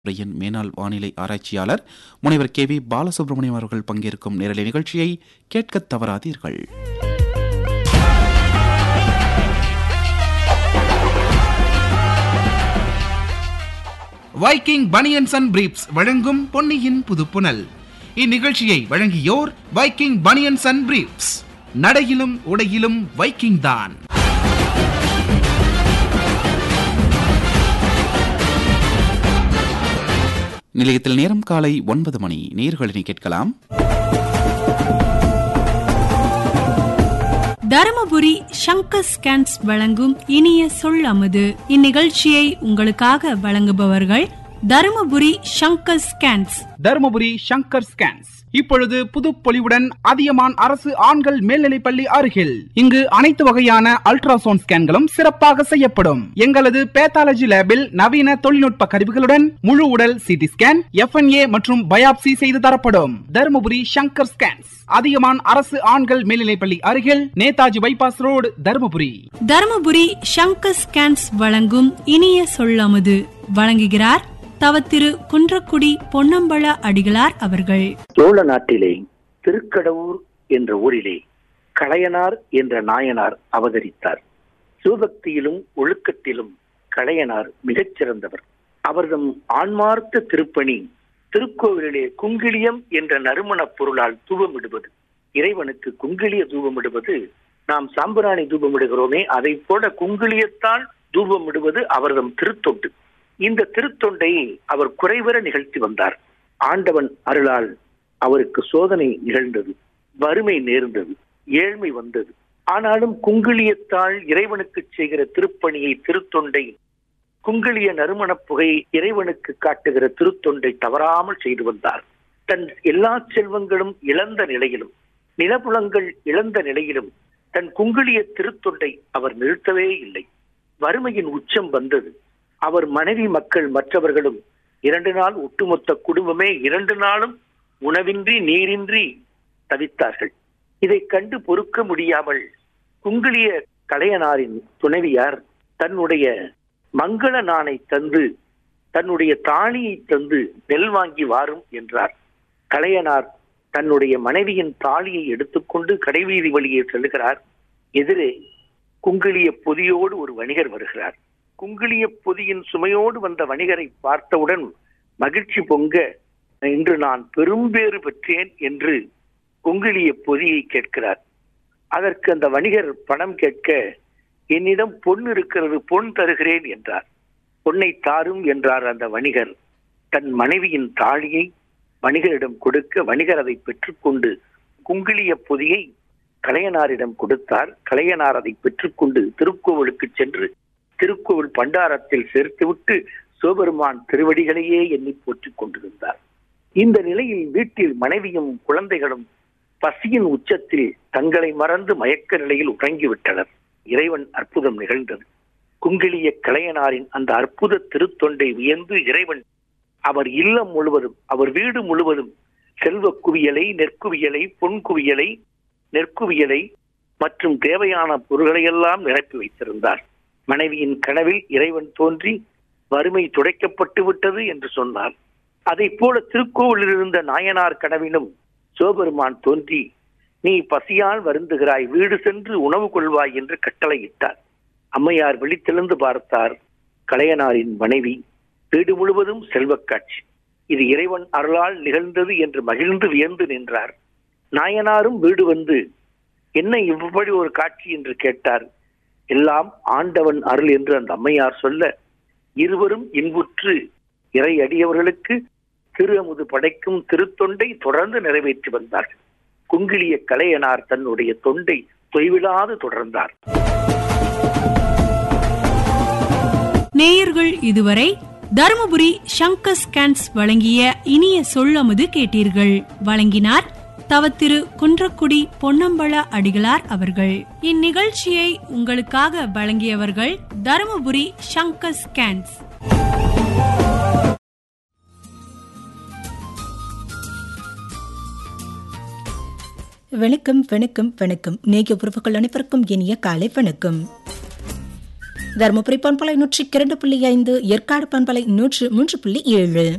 துறையின் மேனாள் வானிலை ஆராய்ச்சியாளர் முனைவர் கே வி பாலசுப்ரமணியம் அவர்கள் பங்கேற்கும் நேரலை நிகழ்ச்சியை கேட்கத் தவறாதீர்கள் வைக்கிங் பனியன்ஸ் அண்ட் பிரீப்ஸ் வழங்கும் பொன்னியின் புதுப்புனல் இந்நிகழ்ச்சியை வழங்கியோர் வைக்கிங் பனியன்ஸ் அண்ட் பிரீப்ஸ் நடையிலும் உடையிலும் வைக்கிங் தான் நிலையத்தில் நேரம் காலை ஒன்பது மணி நேர்களினை கேட்கலாம் தருமபுரி சங்கர் ஸ்கேன்ஸ் வழங்கும் இனிய சொல் அமுது இந்நிகழ்ச்சியை உங்களுக்காக வழங்குபவர்கள் தருமபுரி சங்கர் ஸ்கேன்ஸ் தருமபுரி சங்கர் ஸ்கேன்ஸ் இப்பொழுது புதுப்பொலிவுடன் அதியமான் அரசு ஆண்கள் மேல்நிலைப்பள்ளி அருகில் இங்கு அனைத்து வகையான அல்ட்ராசவுண்ட் ஸ்கேன்களும் சிறப்பாக செய்யப்படும் எங்களது பேத்தாலஜி லேபில் நவீன தொழில்நுட்ப கருவிகளுடன் முழு உடல் சிடி ஸ்கேன் எஃப்என்ஏ மற்றும் பயாப்சி செய்து தரப்படும் தருமபுரி சங்கர் ஸ்கேன்ஸ் அதியமான் அரசு ஆண்கள் மேல்நிலைப்பள்ளி அருகில் Netaji bypass road Dharmapuri Dharmapuri Shankar scans வழங்கும் இனிய சொல் அமுது வழங்குகிறார் தவத்திரு குன்றக்குடி பொன்னம்பல அடிகளார் அவர்கள் சோழ நாட்டிலே திருக்கடவுர் என்ற ஊரிலே களையனார் என்ற நாயனார் அவதரித்தார் சிவபக்தியிலும் ஒழுக்கத்திலும் களையனார் மிகச் சிறந்தவர் அவர்தம் ஆன்மார்த்த திருப்பணி திருக்கோவிலிலே குங்கிலியம் என்ற நறுமணப் பொருளால் தூபமிடுவது இறைவனுக்கு குங்கிலிய தூபமிடுவது நாம் சாம்பிராணி தூபமிடுகிறோமே அதை போல குங்கிலியத்தால் தூபமிடுவது அவர்தம் திருத்தொண்டு இந்த திருத்தொண்டை அவர் குறைவர நிகழ்த்தி வந்தார் ஆண்டவன் அருளால் அவருக்கு சோதனை நிகழ்ந்தது வறுமை நேர்ந்தது ஏழ்மை வந்தது ஆனாலும் குங்கிலியத்தால் இறைவனுக்கு செய்கிற திருப்பணியை திருத்தொண்டை குங்கிலிய நறுமணப் புகை இறைவனுக்கு காட்டுகிற திருத்தொண்டை தவறாமல் செய்து வந்தார் தன் எல்லா செல்வங்களும் இழந்த நிலையிலும் நிலப்புலங்கள் இழந்த நிலையிலும் தன் குங்கிலிய திருத்தொண்டை அவர் நிறுத்தவே இல்லை வறுமையின் உச்சம் வந்தது அவர் மனைவி மக்கள் மற்றவர்களும் இரண்டு நாள் ஒட்டுமொத்த குடும்பமே இரண்டு நாளும் உணவின்றி நீரின்றி தவித்தார்கள் இதை கண்டு பொறுக்க முடியாமல் குங்கிலிய கலையனாரின் துணைவியார் தன்னுடைய மங்கள நாணை தந்து தன்னுடைய தாலியை தந்து நெல் வாங்கி வாரும் என்றார் கலையனார் தன்னுடைய மனைவியின் தாலியை எடுத்துக்கொண்டு கடைவீதி வழியே செல்கிறார் எதிரே குங்கிலிய பொதியோடு ஒரு வணிகர் வருகிறார் குங்கிலிய பொதியின் சுமையோடு வந்த வணிகரை பார்த்தவுடன் மகிழ்ச்சி பொங்க இன்று நான் பெரும்பேறு பெற்றேன் என்று குங்கிலிய பொதியை கேட்கிறார் அதற்கு அந்த வணிகர் பணம் கேட்க என்னிடம் பொன் இருக்கிறது பொன் தருகிறேன் என்றார் பொன்னை தாரும் என்றார் அந்த வணிகர் தன் மனைவியின் தாலியை வணிகரிடம் கொடுக்க வணிகர் அதை பெற்றுக்கொண்டு குங்கிலிய பொதியை கலையனாரிடம் கொடுத்தார் கலையனார் அதை பெற்றுக்கொண்டு திருக்கோவிலுக்கு சென்று திருக்கோவில் பண்டாரத்தில் சேர்த்துவிட்டு சிவபெருமான் திருவடிகளையே எண்ணி போற்றிக் கொண்டிருந்தார் இந்த நிலையில் வீட்டில் மனைவியும் குழந்தைகளும் பசியின் உச்சத்தில் தங்களை மறந்து மயக்க நிலையில் உறங்கிவிட்டனர் இறைவன் அற்புதம் நிகழ்ந்தது குங்கிலிய கலையனாரின் அந்த அற்புத திருத்தொண்டை வியந்து இறைவன் அவர் இல்லம் முழுவதும் அவர் வீடு முழுவதும் செல்வ குவியலை நெற்குவியலை பொன் குவியலை நெற்குவியலை மற்றும் தேவையான பொருள்களையெல்லாம் நிரப்பி வைத்திருந்தார் மனைவியின் கனவில் இறைவன் தோன்றி வறுமை துடைக்கப்பட்டு விட்டது என்று சொன்னார் அதை போல திருக்கோவிலில் இருந்த நாயனார் கனவிலும் சிவபெருமான் தோன்றி நீ பசியால் வருந்துகிறாய் வீடு சென்று உணவு கொள்வாய் என்று கட்டளையிட்டார் அம்மையார் விழித்தெழுந்து பார்த்தார் கலையனாரின் மனைவி வீடு முழுவதும் செல்வக்காட்சி இது இறைவன் அருளால் நிகழ்ந்தது என்று மகிழ்ந்து வியந்து நின்றார் நாயனாரும் வீடு வந்து என்ன இவ்வளவு ஒரு காட்சி என்று கேட்டார் எல்லாம் ஆண்டவன் அருள் என்று அந்த அம்மையார் சொல்ல இருவரும் இன்புற்று இறை அடியவர்களுக்கு திரு அமுது படைக்கும் திருத்தொண்டை தொடர்ந்து நிறைவேற்றி வந்தார்கள் குங்கிலிய கலையனார் தன்னுடைய தொண்டை தொய்விலாது தொடர்ந்தார் நேயர்கள் இதுவரை தருமபுரி சங்கர் ஸ்கேன்ஸ் வழங்கிய இனிய சொல்லமுது கேட்டீர்கள் வழங்கினார் தவத்திரு குன்றக்குடி பொன்னம்பல அடிகளார் அவர்கள் இந்நிகழ்ச்சியை உங்களுக்காக வழங்கியவர்கள் தருமபுரி சங்கர் ஸ்கேன்ஸ் வணக்கம் வணக்கம் வணக்கம் நேய உறவுகள் அனைவருக்கும் இனிய காலை வணக்கம் தருமபுரி பண்பலை நூற்றி இரண்டு புள்ளி ஐந்து ஏற்காடு பண்பலை நூற்று மூன்று புள்ளி ஏழு